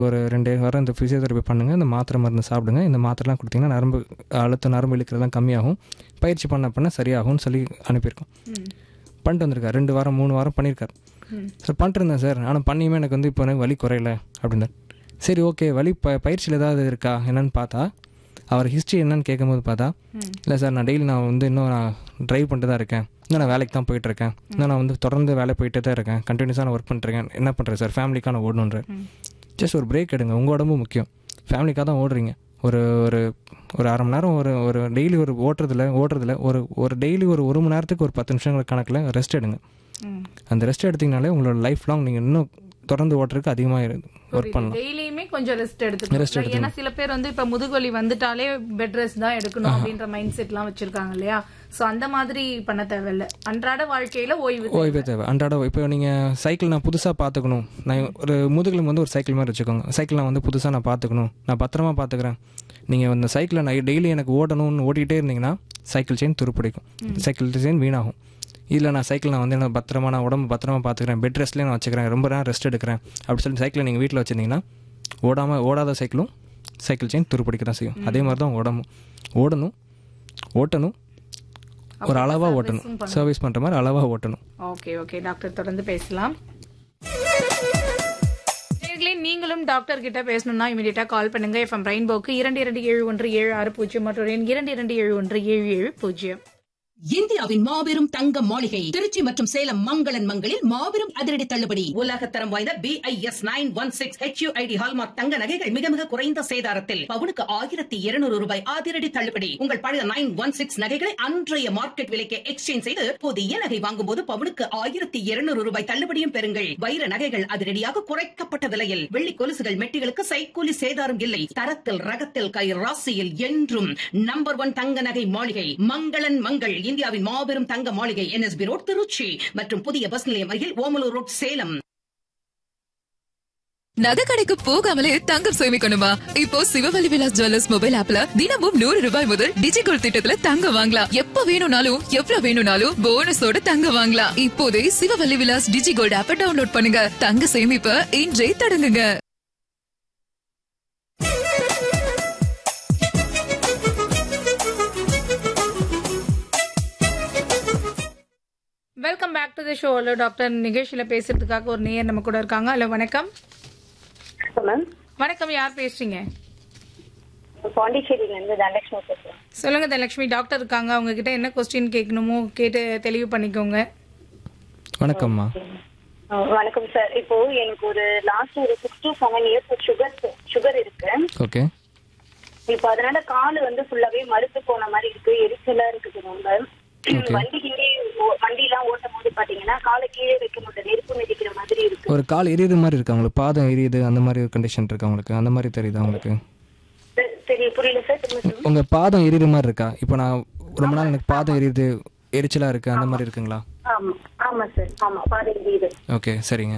ஒரு ரெண்டு வாரம் இந்த ஃபிசியோதெரப்பி பண்ணுங்கள் இந்த மாத்திரை மருந்து சாப்பிடுங்க இந்த மாத்திரைலாம் கொடுத்தீங்கன்னா நரம்பு அழுத்தம் நரம்பு இழுக்கிறதெல்லாம் கம்மியாகும் பயிற்சி பண்ண பண்ண சரியாகும்னு சொல்லி அனுப்பியிருக்கோம் ம். பண்ணிட்டு வந்திருக்காரு ரெண்டு வாரம் மூணு வாரம் பண்ணியிருக்காரு ம். சார் பண்ணிட்டு இருந்தேன் சார் ஆனால் பண்ணியுமே எனக்கு வந்து இப்போ எனக்கு வலி குறையல அப்படின்னாரு சரி ஓகே வலி ப பயிற்சியில் ஏதாவது இருக்கா என்னன்னு பார்த்தா அவர் ஹிஸ்ட்ரி என்னன்னு கேட்கும்போது பார்த்தா ம். இல்லை சார் நான் டெய்லி நான் வந்து இன்னும் நான் ட்ரைவ் பண்ணிட்டு தான் இருக்கேன் இன்னும் நான் வேலைக்கு தான் போயிட்டுருக்கேன் இன்னும் நான் வந்து தொடர்ந்து வேலை போயிட்டே தான் இருக்கேன் கண்டினியூஸாக நான் ஒர்க் பண்ணிட்டுருக்கேன் என்ன பண்ணுறேன் சார் ஃபேமிலிக்காக நான் ஓடணுன்றேன் ம். ஜஸ்ட் ஒரு பிரேக் எடுங்க உங்கள் உடம்பு முக்கியம் ஃபேமிலிக்காக தான் ஓடுறீங்க ஒரு ஒரு ஒரு அரை மணி நேரம் ஒரு ஒரு டெய்லி ஒரு ஓட்டுறதுல ஓடுறதுல ஒரு ஒரு டெய்லி ஒரு ஒரு மணி நேரத்துக்கு ஒரு பத்து நிமிஷங்கள் கணக்கில் ரெஸ்ட் எடுங்க ம். அந்த ரெஸ்ட் எடுத்தீங்கனாலே உங்களோட லைஃப் லாங் நீங்கள் இன்னும் தொடர்ந்து ஓட்டுறதுக்கு அதிகமாக ஒர்க் பண்ணலாம் டெய்லியுமே கொஞ்சம் ரெஸ்ட் Rest எடுத்துக்கணும் ஏன்னா சில பேர் வந்து இப்ப முதுகுவலி வந்துட்டாலே பெட் ரெஸ்ட் தான் எடுக்கணும் அப்படின்ற மைண்ட் செட்லாம் வச்சிருக்காங்க இல்லையா சோ அந்த மாதிரி பண்ண தேவையில்ல அன்றாட வாழ்க்கையில ஓய்வு தேவை. ஓய்வே தேவை அன்றாட இப்போ நீங்கள் சைக்கிள் நான் புதுசாக பார்த்துக்கணும் நான் ஒரு முதுகிலும் வந்து ஒரு சைக்கிள் மாதிரி வச்சுக்கோங்க சைக்கிள் நான் வந்து புதுசாக நான் பார்த்துக்கணும் நான் பத்திரமா பார்த்துக்கிறேன் நீங்கள் அந்த சைக்கிளை நான் டெய்லி எனக்கு ஓடணும்னு ஓட்டிகிட்டே இருந்தீங்கன்னா சைக்கிள் செயின் துருப்பிடிக்கும் சைக்கிள் செயின் வீணாகும் இதில் நான் சைக்கிள் நான் வந்து என்ன பத்திரமா நான் உடம்பு பத்திரமா பார்த்துக்கிறேன் பெட் ரெஸ்ட்லேயே நான் வச்சுக்கிறேன் ரொம்ப நேரம் ரெஸ்ட் எடுக்கிறேன் அப்படி சொல்லி சைக்கிளை நீங்கள் வீட்டில் வச்சுருந்தீங்கன்னா ஓடாமல் ஓடாத சைக்கிளும் சைக்கிள் செயின் துருப்பிடிக்க தான் செய்யும் அதே மாதிரி தான் உடம்பும் ஓடணும் ஓட்டணும் ஒரு அளவாக ஓட்டணும் சர்வீஸ் பண்ணுற மாதிரி அளவாக ஓட்டணும் ஓகே ஓகே டாக்டர் தொடர்ந்து பேசலாம் நேயர்களே, நீங்களும் டாக்டர் கிட்ட பேசணும்னா இமீடியட்டா கால் பண்ணுங்க எஃப்எம் ரெயின்போக்கு இரண்டு இரண்டு ஏழு ஒன்று ஏழு ஆறு பூஜ்ஜியம் மற்றும் எண் இரண்டு இரண்டு ஏழு ஒன்று ஏழு ஏழு பூஜ்ஜியம் இந்தியாவின் மாபெரும் தங்க மாளிகை திருச்சி மற்றும் சேலம் மங்களன் மங்களில் மாபெரும் அதிரடி தள்ளுபடி உலகத்தரம் வாய்ந்த B I S nine one six HUID hallmark தங்க நகைகள் மிக மிக குறைந்த சேதாரத்தில் பவுனுக்கு ஆயிரத்தி இருநூறு ரூபாய் அதிரடி தள்ளுபடி உங்கள் பழைய நைன் ஒன் சிக்ஸ் நகைகளை அன்றைய மார்க்கெட் விலைக்கு எக்ஸ்சேஞ்ச் செய்து புதிய நகை வாங்கும் போது பவுனுக்கு ஆயிரத்தி இருநூறு ரூபாய் தள்ளுபடியும் பெறுங்கள் வைர நகைகள் அதிரடியாக குறைக்கப்பட்ட விலையில் வெள்ளி கொலுசுகள் மெட்டிகளுக்கு சைக்கூலி சேதாரம் இல்லை தரத்தில் ரகத்தில் கை ராசியில் என்றும் நம்பர் ஒன் தங்க நகை மாளிகை மங்களன் மங்கள் இந்தியாவின் மாபெரும் தங்க மாளிகை என்எஸ்பி ரோட் திருச்சி மற்றும் புதிய பஸ் நிலையம் அருகில் ஓமலூர் ரோட் சேலம் நகை கடைக்கு போகாமலே தங்கம் சேமிக்கணுமா இப்போ சிவவலி விலாஸ் ஜுவல்லர்ஸ் மொபைல் ஆப்ல தினமும் நூறு ரூபாய் முதல் டிஜிகோல் திட்டத்துல தங்கம் வாங்கலாம் எப்ப வேணும்னாலும் எவ்வளவு வேணும்னாலும் போனஸோட தங்கம் வாங்கலாம் இப்போதே சிவவல்லி விலாஸ் டிஜிகோல்ட் ஆப்பை டவுன்லோட் பண்ணுங்க தங்க சேமிப்ப இன்றே தொடங்குங்க welcome back to the show hello doctor நிகழ்ச்சியில பேசுறதுக்காக ஒரு நேயர் நம்ம கூட இருக்காங்க ஹலோ வணக்கம் மேம் வணக்கம் யார் பேசுறீங்க பாண்டிச்சேரியில இருந்து தனலட்சுமி பேசுறேன் சொல்லுங்க தனலட்சுமி டாக்டர் இருக்காங்க அவங்க கிட்ட என்ன கொஸ்டின் கேட்கணுமோ கேட்டு தெளிவு பண்ணிக்கோங்க வணக்கம்மா அஹ் வணக்கம் சார் இப்போ எனக்கு ஒரு லாஸ்ட் ஒரு six to seven years sugar sugar இருக்கு ஓகே இப்போ அதனால கால் வந்து ஃபுல்லாவே மறுத்து போன மாதிரி இருக்கு எரிச்சலா இருக்குது ரொம்ப வண்டி கீழே ஓ- வண்டி எல்லாம் ஓட்டும் போது பாத்தீங்கன்னா காலை கீழே வைக்க முடியல நெருப்பு மிதிக்கிற மாதிரி இருக்கு ஒரு கால் எரியுது மாதிரி இருக்கா உங்களுக்கு பாதம் எரியுது அந்த மாதிரி ஒரு கண்டிஷன் இருக்கா உங்களுக்கு அந்த மாதிரி தெரியுதா உங்களுக்கு சரி, சரி புரியல சார் திரும்ப சொல்லுங்க. உங்கள் பாதம் எரியுற மாதிரி இருக்கா இப்போ நான் ரொம்ப நாள் எனக்கு பாதம் எரியுது எரிச்சலாக இருக்குது அந்த மாதிரி இருக்குங்களா ஆமா ஆமா சார் ஆமா பாதை இது ஓகே சரிங்க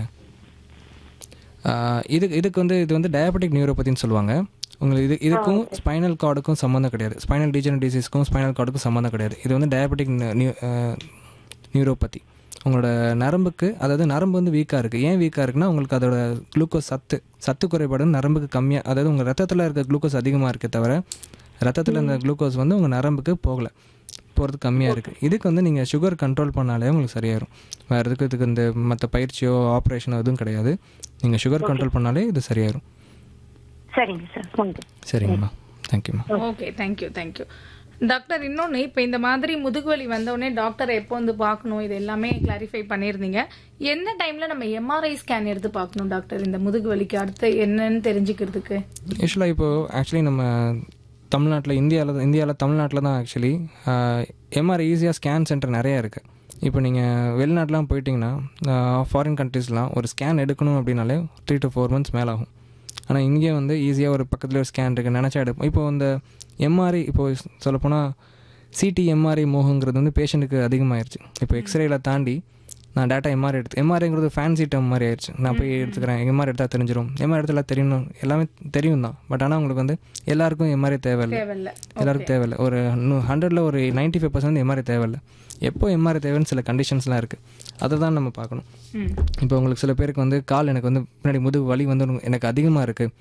ஆஹ் இது இதுக்கு வந்து இது வந்து டயபெட்டிக் நியூரோபதின்னு சொல்லுவாங்க உங்களுக்கு இது இதுக்கும் ஸ்பைனல் கார்டுக்கும் சம்மந்தம் கிடையாது ஸ்பைனல் டீஜன் டிசீஸ்க்கும் ஸ்பைனல் கார்டுக்கும் சம்மந்தம் கிடையாது இது வந்து டயபெட்டிக் நியூரோபதி உங்களோட நரம்புக்கு அதாவது நரம்பு வந்து வீக்காக இருக்குது ஏன் வீக்காக இருக்குன்னா உங்களுக்கு அதோட குளுக்கோஸ் சத்து சத்து குறைபாடு நரம்புக்கு கம்மியாக அதாவது உங்கள் ரத்தத்தில் இருக்க குளுக்கோஸ் அதிகமாக இருக்கே தவிர ரத்தத்தில் இந்த குளுக்கோஸ் வந்து உங்கள் நரம்புக்கு போகலை போகிறது கம்மியாக இருக்குது இதுக்கு வந்து நீங்கள் சுகர் கண்ட்ரோல் பண்ணாலே உங்களுக்கு சரியாயிரும் வேறு எதுக்கு இதுக்கு இந்த மற்ற பயிற்சியோ ஆப்ரேஷனோ எதுவும் கிடையாது நீங்கள் சுகர் கண்ட்ரோல் பண்ணாலே இது சரியாயிரும் சரிங்க சார் புரியுது சரிங்கம்மா தேங்க்யூம்மா ஓகே தேங்க்யூ தேங்க்யூ டாக்டர் இன்னொன்று இப்போ இந்த மாதிரி முதுகுவலி வந்தோடனே டாக்டர் எப்போ வந்து பார்க்கணும் இது எல்லாமே கிளாரிஃபை பண்ணியிருந்தீங்க என்ன டைம்ல நம்ம எம்ஆர்ஐ ஸ்கேன் எடுத்து பார்க்கணும் டாக்டர் இந்த முதுகுவலிக்கு அடுத்து என்னன்னு தெரிஞ்சுக்கிறதுக்கு யூஸ்வலாக இப்போது ஆக்சுவலி நம்ம தமிழ்நாட்டில் இந்தியாவில் இந்தியாவில் தமிழ்நாட்டில் தான் ஆக்சுவலி எம்ஆர்ஐ ஈஸியாக ஸ்கேன் சென்டர் நிறையா இருக்குது இப்போ நீங்கள் வெளிநாட்டுலாம் போயிட்டீங்கன்னா ஃபாரின் கண்ட்ரீஸ்லாம் ஒரு ஸ்கேன் எடுக்கணும் அப்படின்னாலே த்ரீ டு ஃபோர் மந்த்ஸ் மேலே ஆகும் ஆனால் இங்கே வந்து ஈஸியாக ஒரு பக்கத்தில் ஒரு ஸ்கேன் இருக்குது நினச்சா எடுப்போம் இப்போ இந்த எம்ஆர்ஐ இப்போ சொல்லப்போனால் சிடி எம்ஆர்ஐ மோகங்கிறது வந்து பேஷண்ட்டுக்கு அதிகமாகிருச்சு இப்போ எக்ஸ்ரேல தாண்டி நான் டேட்டா எம்ஆர்ஐ எடுத்து எம்ஆர்ஐங்கிறது ஃபேன்சி டேர்ம் மாதிரி ஆயிடுச்சு நான் போய் எடுத்துக்கிறேன் எம்ஆர்ஐ எடுத்தால் தெரிஞ்சிடும் எம்ஆர்ஐ எடுத்தால் தெரியணும் எல்லாமே தெரியும் தான் பட் ஆனால் உங்களுக்கு வந்து எல்லாருக்கும் எம்ஆர்ஐ தேவையில்லை தேவையில்ல எல்லாருக்கும் தேவையில்லை ஒரு ஹண்ட்ரடில் ஒரு நைன்ட்டி ஃபைவ் பர்சன்ட் எம்ஆர்ஐ தேவையில்லை எப்போ எம்ஆர்ஐ தேவைன்னு சில கண்டிஷன்ஸ்லாம் இருக்குது அதை தான் நம்ம பார்க்கணும் ம் இப்போ உங்களுக்கு சில பேருக்கு வந்து கால் எனக்கு வந்து பின்னாடி முதுகு வலி வந்து எனக்கு அதிகமாக இருக்குது